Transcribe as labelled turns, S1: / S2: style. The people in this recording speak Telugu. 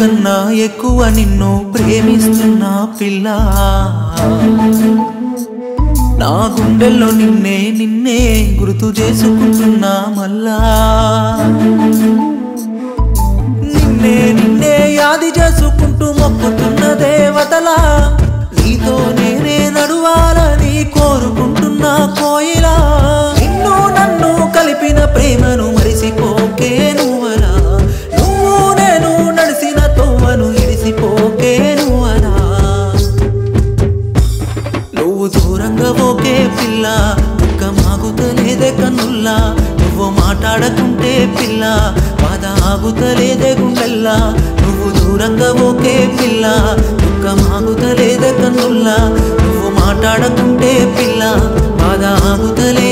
S1: కన్నా ఎక్కువ నిన్ను ప్రేమిస్తున్నా పిల్ల నా గుండెల్లో నిన్నే నిన్నే గుర్తు చేసుకుంటున్నా మళ్ళా నిన్నే నిన్నే యాది చేసుకుంటూ మొక్కుతున్న దేవతలా నీతో నేనే నడువాలని కోరుకుంటున్నా కోయిలా నిన్ను నన్ను కలిపిన ప్రేమను మరిసిపోకే నువ్వలా నువ్వు నేను నడిసిన తోవను ఇడిసిపోకే నువ్వలా నువ్వు దూరంగా ఓకే పిల్ల ఒక్క మాగుతలేదే కన్నుల్లా నువ్వు మాట్లాడకుంటే పిల్ల బాధ ఆగుతలేదే గుండెల్లా నువ్వు దూరంగా ఓకే పిల్ల ఒక్క మాగుతలేదే కన్నుల్లా నువ్వు మాట్లాడకుంటే పిల్ల బాధ ఆగుతలే